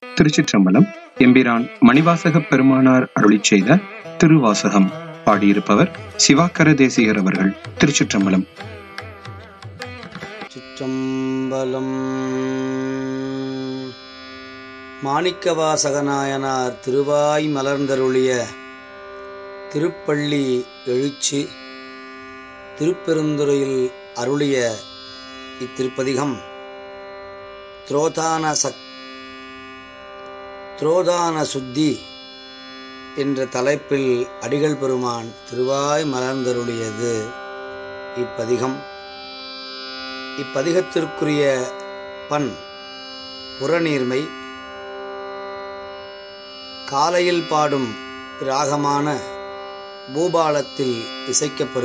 திருச்சிற்றம்பலம் எம்பிரான் மணிவாசகப் பெருமானார் அருளிச் செய்த திருவாசகம் பாடியிருப்பவர் சிவாக்கர தேசிகர் அவர்கள் திருச்சிற்றம்பலம் சிற்றம்பலம் மாணிக்கவாசகநாயனார் திருவாய் மலர்ந்தருளிய திருப்பள்ளி எழுச்சி திருப்பெருந்துறையில் அருளிய இத்திருப்பதிகம் துரோதான சக் துரோதான சுத்தி என்ற தலைப்பில் அடிகள் பெருமான் திருவாய் மலர்ந்தருளியது இப்பதிகம் இப்பதிகத்திற்குரிய பண் புறநீர்மை காலையில் பாடும் ராகமான பூபாலத்தில் இசைக்கப்பெறும்